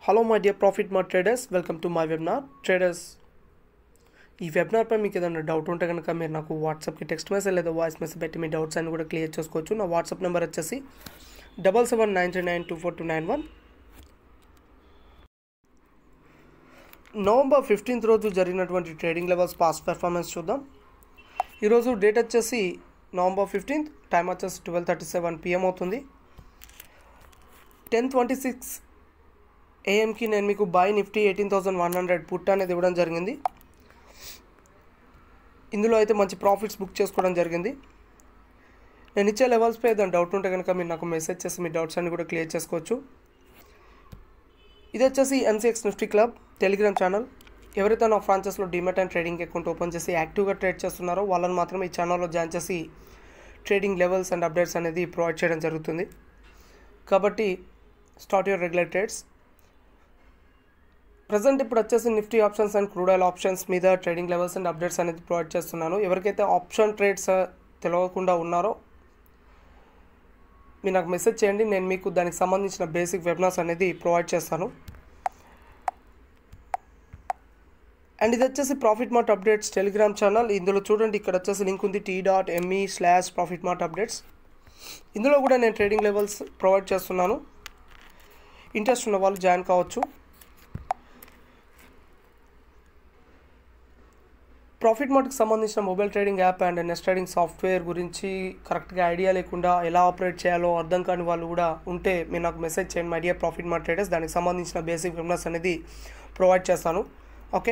hello my dear profit mart traders welcome to my webinar traders ఈ వెబినార్పై మీకు ఏదైనా డౌట్ ఉంటే కనుక మీరు నాకు వాట్సాప్కి టెక్స్ట్ మెసేజ్ లేదా వాయిస్ మెసేజ్ పెట్టి మీ డౌట్స్ అన్ని కూడా క్లియర్ చేసుకోవచ్చు నా వాట్సాప్ నెంబర్ వచ్చేసి double seven nine three nine two four two nine one November fifteenth రోజు జరిగినటువంటి ట్రేడింగ్ లెవెల్స్ పాస్ట్ పెర్ఫార్మెన్స్ చూద్దాం ఈరోజు డేట్ వచ్చేసి నవంబర్ ఫిఫ్టీన్త్ టైం వచ్చేసి ట్వెల్వ్ థర్టీ సెవెన్ పిఎం అవుతుంది టెన్ ట్వంటీ సిక్స్ ఏఎంకి నేను మీకు buy Nifty eighteen thousand one hundred put అనేది ఇవ్వడం జరిగింది ఇందులో అయితే మంచి ప్రాఫిట్స్ బుక్ చేసుకోవడం జరిగింది నేను ఇచ్చే లెవెల్స్పై ఏదైనా డౌట్ ఉంటే కనుక మీరు నాకు మెసేజ్ చేసి మీ డౌట్స్ అన్ని కూడా క్లియర్ చేసుకోవచ్చు ఇది వచ్చేసి MCX Nifty club Telegram channel ఎవరైతే నా ఫ్రాంచెస్లో demat and trading account open చేసి యాక్టివ్గా ట్రేడ్ చేస్తున్నారో వాళ్ళని మాత్రం ఈ ఛానల్లో జాయిన్ చేసి ట్రేడింగ్ లెవెల్స్ అండ్ అప్డేట్స్ అనేది ప్రొవైడ్ చేయడం జరుగుతుంది కాబట్టి start your regular trades present ఇప్పుడు వచ్చేసి Nifty options and crude oil options మీద ట్రేడింగ్ లెవెల్స్ అండ్ అప్డేట్స్ అనేది ప్రొవైడ్ చేస్తున్నాను ఎవరికైతే ఆప్షన్ ట్రేడ్స్ తెలియకుండా ఉన్నారో మీరు నాకు మెసేజ్ చేయండి నేను మీకు దానికి సంబంధించిన బేసిక్ వెబినార్స్ అనేది ప్రొవైడ్ చేస్తాను అండ్ ఇది వచ్చేసి Profit Mart updates Telegram channel ఇందులో చూడండి ఇక్కడ వచ్చేసి లింక్ ఉంది T dot ME slash Profit Mart updates ఇందులో కూడా నేను ట్రేడింగ్ లెవెల్స్ ప్రొవైడ్ చేస్తున్నాను ఇంట్రెస్ట్ ఉన్న వాళ్ళు జాయిన్ కావచ్చు ప్రాఫిట్ మార్ట్కి సంబంధించిన mobile trading app and NEST trading software గురించి కరెక్ట్గా ఐడియా లేకుండా ఎలా ఆపరేట్ చేయాలో అర్థం కాని వాళ్ళు కూడా ఉంటే మీరు నాకు మెసేజ్ చేయండి my dear profit mart traders దానికి సంబంధించిన బేసిక్ వెబినార్స్ అనేది ప్రొవైడ్ చేస్తాను ఓకే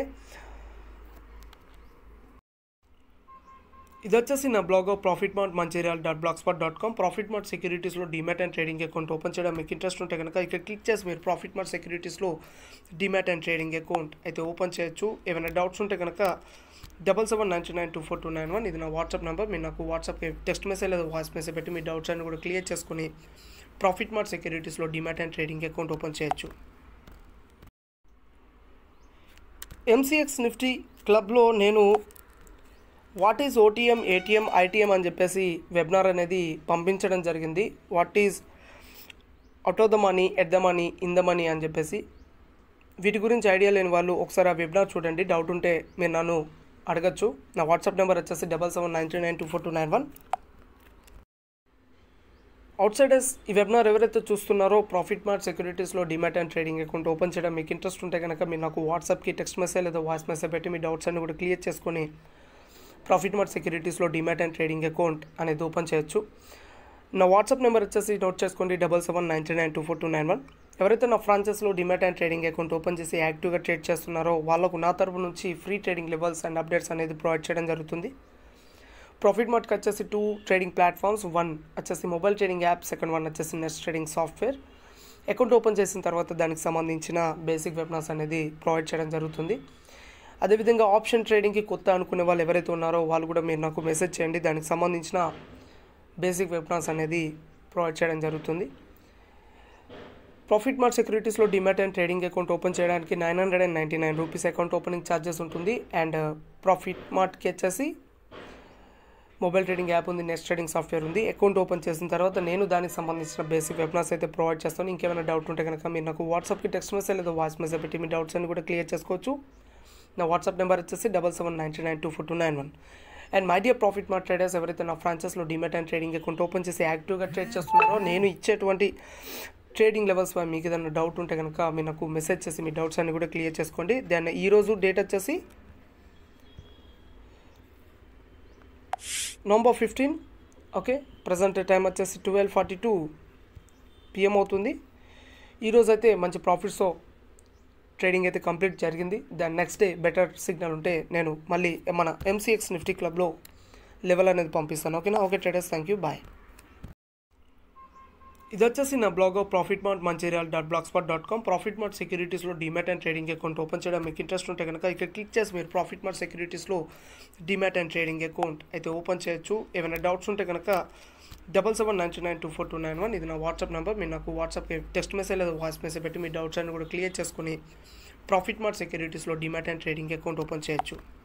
ఇది వచ్చేసి నా blog profit mart Mancherial dot black spot dot com profit mart సెక్యూరిటీస్లో demat and trading account open చేయడం మీకు ఇంట్రెస్ట్ ఉంటే కనుక ఇక్కడ క్లిక్ చేసి మీరు ప్రాఫిట్ మార్ట్ సెక్యూరిటీస్లో డిమాట్ అండ్ ట్రేడింగ్ అకౌంట్ అయితే ఓపెన్ చేయొచ్చు ఏమైనా డౌట్స్ ఉంటే కనుక double seven nine nine two four two nine one ఇది నా వాట్సాప్ నెంబర్ మీరు నాకు వాట్సాప్కి టెక్స్ట్ మెసేజ్ లేదా వాయిస్ మెసేజ్ పెట్టి మీ డౌట్స్ అన్ని కూడా క్లియర్ చేసుకుని ప్రాఫిట్ మార్ట్ సెక్యూరిటీస్లో demat and trading account open చేయొచ్చు ఎంసీఎక్స్ నిఫ్టీ క్లబ్లో నేను what is OTM ATM ITM అని చెప్పేసి వెబినార్ అనేది పంపించడం జరిగింది what is out of the money at the money in the money అని చెప్పేసి వీటి గురించి ఐడియా లేని వాళ్ళు ఒకసారి ఆ వెబినార్ చూడండి డౌట్ ఉంటే మీరు నన్ను అడగచ్చు నా వాట్సాప్ నెంబర్ వచ్చేసి double seven nine three nine two four two nine one outsiders ఈ వెబినార్ ఎవరైతే చూస్తున్నారో ప్రాఫిట్ మార్ట్ సెక్యూరిటీస్లో demat and trading account open చేయడం మీకు ఇంట్రెస్ట్ ఉంటే కనుక మీరు నాకు వాట్సాప్కి టెక్స్ట్ మెసేజ్ లేదా వాయిస్ మెసేజ్ పెట్టి మీ డౌట్స్ అన్ని కూడా క్లియర్ చేసుకొని ప్రాఫిట్ మార్ట్ సెక్యూరిటీస్లో డిమాట్ అండ్ ట్రేడింగ్ అకౌంట్ అనేది ఓపెన్ చేయొచ్చు నా వాట్సాప్ నెంబర్ వచ్చేసి నోట్ చేసుకోండి double seven nine three nine two four two nine one ఎవరైతే నా ఫ్రాంచెస్లో demat and trading account open చేసి యాక్టివ్గా ట్రేడ్ చేస్తున్నారో వాళ్ళకు నా తరపు నుంచి free trading levels and updates అనేది ప్రొవైడ్ చేయడం జరుగుతుంది ప్రాఫిట్ మార్ట్కి వచ్చేసి టూ ట్రేడింగ్ ప్లాట్ఫామ్స్ వన్ వచ్చేసి mobile trading app second one వచ్చేసి next trading software account open చేసిన తర్వాత దానికి సంబంధించిన బేసిక్ వెబినార్స్ అనేది ప్రొవైడ్ చేయడం జరుగుతుంది అదేవిధంగా ఆప్షన్ ట్రేడింగ్కి కొత్త అనుకునే వాళ్ళు ఎవరైతే ఉన్నారో వాళ్ళు కూడా మీరు నాకు మెసేజ్ చేయండి దానికి సంబంధించిన బేసిక్ వెబినార్స్ అనేది ప్రొవైడ్ చేయడం జరుగుతుంది ప్రాఫిట్ మార్ట్ సెక్యూరిటీస్లో demat and trading account open చేయడానికి nine hundred and ninety nine rupees account opening charges ఉంటుంది అండ్ ప్రాఫిట్ మార్ట్కి వచ్చేసి మొబైల్ ట్రేడింగ్ యాప్ ఉంది నెక్స్ట్ ట్రేడింగ్ సాఫ్ట్వేర్ ఉంది అకౌంట్ ఓపెన్ చేసిన తర్వాత నేను దానికి సంబంధించిన బేసిక్ వెబినార్స్ అయితే ప్రొవైడ్ చేస్తాను ఇంకేమైనా డౌట్ ఉంటే కనుక మీరు నాకు వాట్సాప్కి టెక్స్ట్ మెసేజ్ లేదా వాయిస్ మెసేజ్ పెట్టి మీ డౌట్స్ అన్ని కూడా క్లియర్ చేసుకోవచ్చు నా వాట్సాప్ నెంబర్ వచ్చేసి double seven nine nine two four two nine one and my dear profit mart traders ఎవరైతే నా ఫ్రాంచెస్లో demat and trading account open చేసి యాక్టివ్గా ట్రేడ్ చేస్తున్నారో నేను ఇచ్చేటువంటి ట్రేడింగ్ లెవెల్స్ పై మీకు ఏదైనా డౌట్ ఉంటే కనుక మీరు నాకు మెసేజ్ చేసి మీ డౌట్స్ అన్ని కూడా క్లియర్ చేసుకోండి దాన్ని ఈరోజు డేట్ వచ్చేసి November fifteen okay present time వచ్చేసి ట్వెల్వ్ ఫార్టీ టూ పిఎం అవుతుంది ఈరోజు అయితే మంచి ప్రాఫిట్స్తో ట్రేడింగ్ అయితే కంప్లీట్ జరిగింది దాని నెక్స్ట్ డే బెటర్ సిగ్నల్ ఉంటే నేను మళ్ళీ మన ఎంసీఎక్స్ నిఫ్టీ క్లబ్లో లెవెల్ అనేది పంపిస్తాను ఓకేనా okay traders thank you bye ఇది వచ్చేసి నా blog profit mart Mancherial dot black spot dot com profit mart సెక్యూరిటీస్లో demat and trading account open చేయడం మీకు ఇంట్రెస్ట్ ఉంటే కనుక ఇక్కడ క్లిక్ చేసి మీరు ప్రాఫిట్ మార్ట్ సెక్యూరిటీస్లో డిమాట్ అండ్ ట్రేడింగ్ అకౌంట్ అయితే ఓపెన్ చేయొచ్చు ఏమైనా డౌట్స్ ఉంటే కనుక double seven nine nine two four two nine one ఇది నా వాట్సాప్ నెంబర్ మీరు నాకు వాట్సాప్కి టెక్స్ట్ మెసేజ్ లేదా వాయిస్ మెసేజ్ పెట్టి మీ డౌట్స్ అన్ని కూడా క్లియర్ చేసుకుని ప్రాఫిట్ మార్ట్ సెక్యూరిటీస్లో demat and trading account open చేయొచ్చు